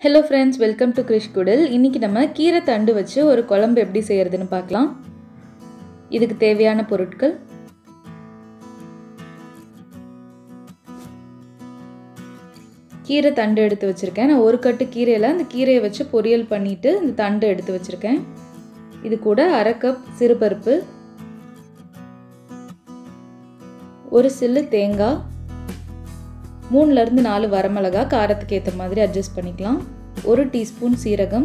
hello friends welcome to Krish குடல் இன்றைக்கி நம்ம கீரை தண்டு வச்சு ஒரு குழம்பு எப்படி செய்கிறதுன்னு பார்க்கலாம் இதுக்கு தேவையான பொருட்கள் கீரை தண்டு எடுத்து வச்சுருக்கேன் நான் ஒரு கட்டு கீரையில் அந்த கீரையை வச்சு பொரியல் பண்ணிவிட்டு இந்த தண்டு எடுத்து வச்சுருக்கேன் இது கூட அரை கப் சிறுபருப்பு ஒரு சில்லு தேங்காய் மூணுலேருந்து நாலு வரமிளகா காரத்துக்கு ஏற்ற மாதிரி அட்ஜஸ்ட் பண்ணிக்கலாம் ஒரு டீஸ்பூன் சீரகம்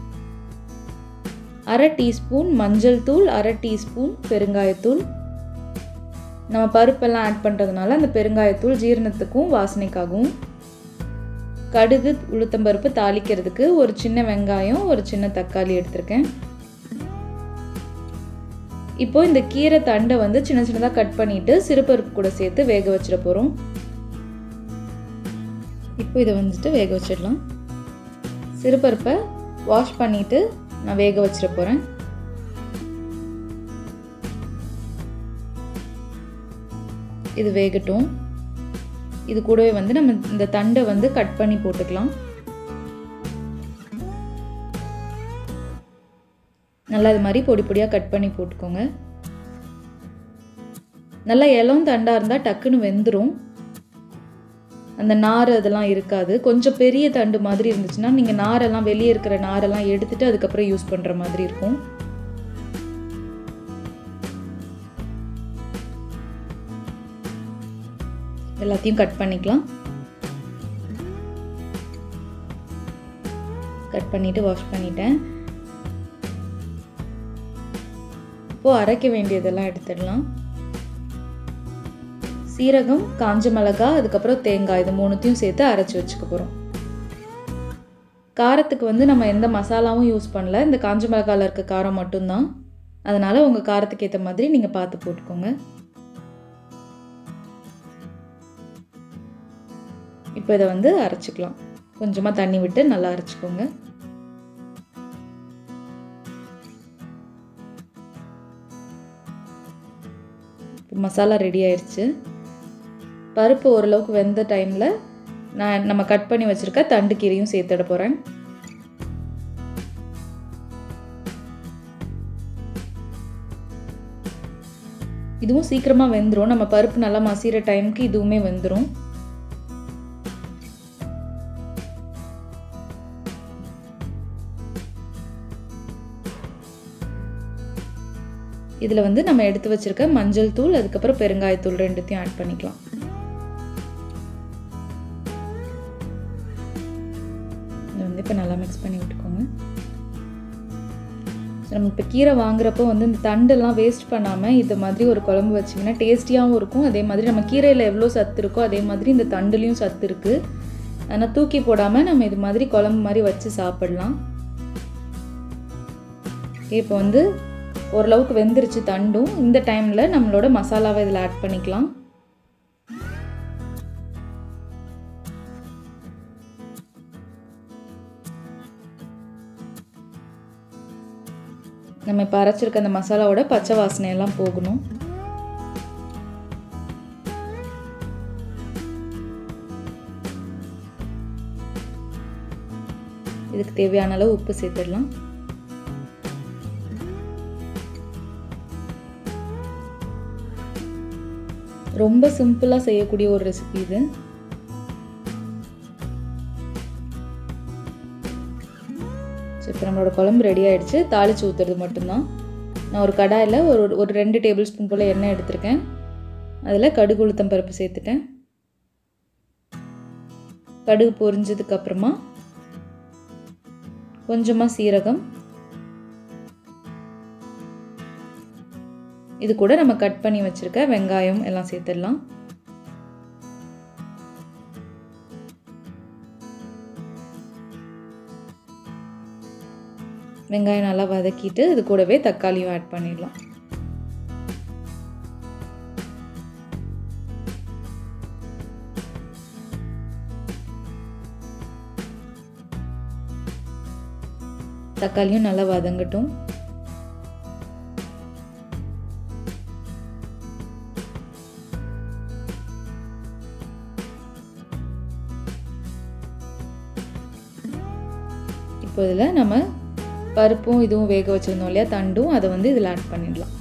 அரை டீஸ்பூன் மஞ்சள் தூள் அரை டீஸ்பூன் பெருங்காயத்தூள் நம்ம பருப்பெல்லாம் ஆட் பண்ணுறதுனால அந்த பெருங்காயத்தூள் ஜீரணத்துக்கும் வாசனைக்காகவும் கடுகு உளுத்தம்பருப்பு தாளிக்கிறதுக்கு ஒரு சின்ன வெங்காயம் ஒரு சின்ன தக்காளி எடுத்திருக்கேன் இப்போ இந்த கீரை தண்டை வந்து சின்ன சின்னதாக கட் பண்ணிவிட்டு சிறுபருப்பு கூட சேர்த்து வேக வச்சிட போகிறோம் இப்போ இதை வந்துட்டு வேக வச்சிடலாம் சிறுபருப்பை வாஷ் பண்ணிவிட்டு நான் வேக வச்சிட போகிறேன் இது வேகட்டும் இது கூடவே வந்து நம்ம இந்த தண்டை வந்து கட் பண்ணி போட்டுக்கலாம் நல்லா இது மாதிரி பொடி பொடியாக கட் பண்ணி போட்டுக்கோங்க நல்லா இளம் தண்டாக இருந்தால் டக்குன்னு வெந்துடும் அந்த நார் அதெல்லாம் இருக்காது கொஞ்சம் பெரிய தண்டு மாதிரி இருந்துச்சுன்னா நீங்கள் நாரெல்லாம் வெளியே இருக்கிற நாரெல்லாம் எடுத்துட்டு அதுக்கப்புறம் யூஸ் பண்ணுற மாதிரி இருக்கும் எல்லாத்தையும் கட் பண்ணிக்கலாம் கட் பண்ணிவிட்டு வாஷ் பண்ணிட்டேன் இப்போது அரைக்க வேண்டியதெல்லாம் எடுத்துடலாம் சீரகம் காஞ்ச மிளகா அதுக்கப்புறம் தேங்காய் இது மூணுத்தையும் சேர்த்து அரைச்சி வச்சுக்க போகிறோம் காரத்துக்கு வந்து நம்ம எந்த மசாலாவும் யூஸ் பண்ணல இந்த காஞ்ச மிளகாவில் இருக்க காரம் மட்டும்தான் அதனால் உங்கள் காரத்துக்கு ஏற்ற மாதிரி நீங்கள் பார்த்து போட்டுக்கோங்க இப்போ இதை வந்து அரைச்சிக்கலாம் கொஞ்சமாக தண்ணி விட்டு நல்லா அரைச்சிக்கோங்க மசாலா ரெடி ஆயிடுச்சு பருப்பு ஓரளவுக்கு வெந்த டைமில் நான் நம்ம கட் பண்ணி வச்சுருக்க தண்டு கீரையும் சேர்த்துட போகிறேன் இதுவும் சீக்கிரமாக வெந்துடும் நம்ம பருப்பு நல்லா மசிகிற டைமுக்கு இதுவுமே வெந்துடும் இதில் வந்து நம்ம எடுத்து வச்சுருக்க மஞ்சள் தூள் அதுக்கப்புறம் பெருங்காயத்தூள் ரெண்டுத்தையும் ஆட் பண்ணிக்கலாம் இதை வந்து இப்போ நல்லா மிக்ஸ் பண்ணி விட்டுக்கோங்க நம்ம இப்போ கீரை வாங்குறப்போ வந்து இந்த தண்டெல்லாம் வேஸ்ட் பண்ணாமல் இது மாதிரி ஒரு குழம்பு வச்சிங்கன்னா டேஸ்டியாகவும் இருக்கும் அதே மாதிரி நம்ம கீரையில் எவ்வளோ சத்து இருக்கோ அதே மாதிரி இந்த தண்டுலேயும் சத்து இருக்குது ஆனால் தூக்கி போடாமல் நம்ம இது மாதிரி குழம்பு மாதிரி வச்சு சாப்பிடலாம் இப்போ வந்து ஓரளவுக்கு வெந்துருச்சு தண்டும் இந்த டைமில் நம்மளோட மசாலாவை இதில் ஆட் பண்ணிக்கலாம் நம்ம இப்போ அரைச்சிருக்க அந்த மசாலாவோட பச்சை வாசனையெல்லாம் போகணும் இதுக்கு தேவையான அளவு உப்பு சேர்த்துடலாம் ரொம்ப சிம்பிளாக செய்யக்கூடிய ஒரு ரெசிபி இது ஸோ இப்போ நம்மளோட குழம்பு ரெடி ஆகிடுச்சு தாளித்து ஊற்றுறது மட்டும்தான் நான் ஒரு கடாயில் ஒரு ஒரு ரெண்டு டேபிள் ஸ்பூன் போல் எண்ணெய் எடுத்திருக்கேன் அதில் கடுகு உளுத்தம் பருப்பு சேர்த்துட்டேன் கடுகு பொரிஞ்சதுக்கப்புறமா கொஞ்சமாக சீரகம் இது கூட நம்ம கட் பண்ணி வச்சுருக்க வெங்காயம் எல்லாம் சேர்த்துடலாம் வெங்காயம் நல்லா வதக்கிட்டு இது கூடவே தக்காளியும் ஆட் பண்ணிடலாம் தக்காளியும் நல்லா வதங்கட்டும் இப்போ இதில் நம்ம பருப்பும் இதுவும் வேக வச்சுருந்தோம் இல்லையா தண்டும் அதை வந்து இதில் ஆட் பண்ணிடலாம்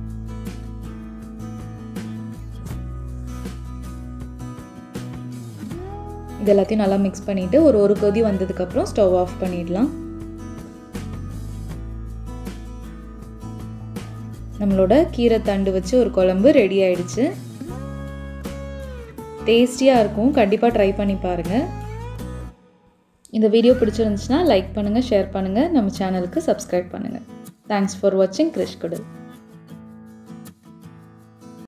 இது எல்லாத்தையும் நல்லா மிக்ஸ் பண்ணிவிட்டு ஒரு ஒரு கொதி வந்ததுக்கப்புறம் ஸ்டவ் ஆஃப் பண்ணிடலாம் நம்மளோட கீரை தண்டு வச்சு ஒரு குழம்பு ரெடி ஆயிடுச்சு டேஸ்டியாக இருக்கும் கண்டிப்பாக ட்ரை பண்ணி பாருங்கள் இந்த வீடியோ பிடிச்சிருந்துச்சுன்னா லைக் பண்ணுங்கள் ஷேர் பண்ணுங்கள் நம்ம சேனலுக்கு சப்ஸ்கிரைப் பண்ணுங்கள் தேங்க்ஸ் ஃபார் வாட்சிங் கிரிஷ் குடல்